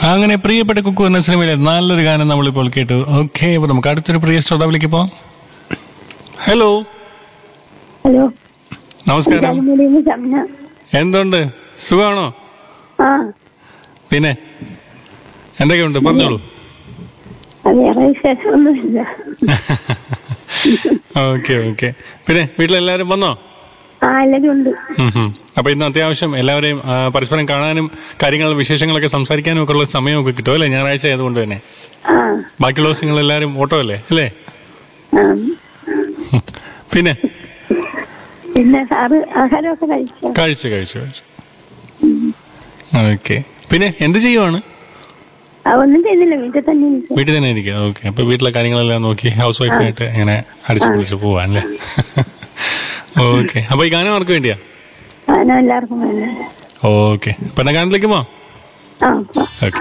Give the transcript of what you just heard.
അങ്ങനെ പ്രിയപ്പെട്ട കുക്കു എന്ന സിനിമയിലെ നല്ലൊരു ഗാനം നമ്മളിപ്പോൾ കേട്ടു ഓക്കെ അപ്പൊ നമുക്ക് അടുത്തൊരു പ്രിയ ശ്രോതാവിലേക്ക് പോവാം ഹലോ ഹലോ നമസ്കാരം ജാലിമൂടിന്ന് ഷംന എന്തുണ്ട് സുഖമാണോ ആ പിന്നെ എന്തൊക്കെയുണ്ട് പറഞ്ഞോളൂ അത് വേറെ വിശേഷമൊന്നുമില്ല ഓക്കെ ഓക്കെ പിന്നെ വീട്ടിലെല്ലാരും വന്നോ ആ എല്ലാരും ഉണ്ട് ഉം ഉം. അപ്പൊ ഇന്ന് അത്യാവശ്യം എല്ലാവരെയും ആ, പരസ്പരം കാണാനും കാര്യങ്ങളും വിശേഷങ്ങളൊക്കെ സംസാരിക്കാനും ഒക്കെ ഉള്ള സമയമൊക്കെ കിട്ടും അല്ലേ ഞായറാഴ്ച ആയതുകൊണ്ട് തന്നെ ആ ബാക്കിയുള്ള ദിവസങ്ങൾ എല്ലാവരും ഓട്ടോ അല്ലേ അല്ലേ ആ പിന്നെ പിന്നെ സാറ് ആഹാരമൊക്കെ കഴിച്ചോ കഴിച്ചു കഴിച്ചു കഴിച്ചു ഓക്കെ പിന്നെ എന്ത് ചെയ്യുവാണ് ആ ഒന്നും ചെയ്തില്ല വീട്ടിൽ തന്നെ ഇരിക്കും വീട്ടിൽ തന്നെ ഇരിക്കുക ഓക്കെ അപ്പൊ വീട്ടിലെ കാര്യങ്ങളെല്ലാം നോക്കി ഹൗസ് വൈഫായിട്ട് ഇങ്ങനെ അടിച്ചു പൊളിച്ച് പോവാൻ അല്ലേ ഓക്കെ അപ്പൊ ഈ ഗാനം ആർക്ക് വേണ്ടിയാ ആനോ എല്ലാവർക്കും വേണം ഓക്കെ അപ്പൊ എന്നാ ഗാനത്തിലേക്ക് പോവാം ആ ഓക്കെ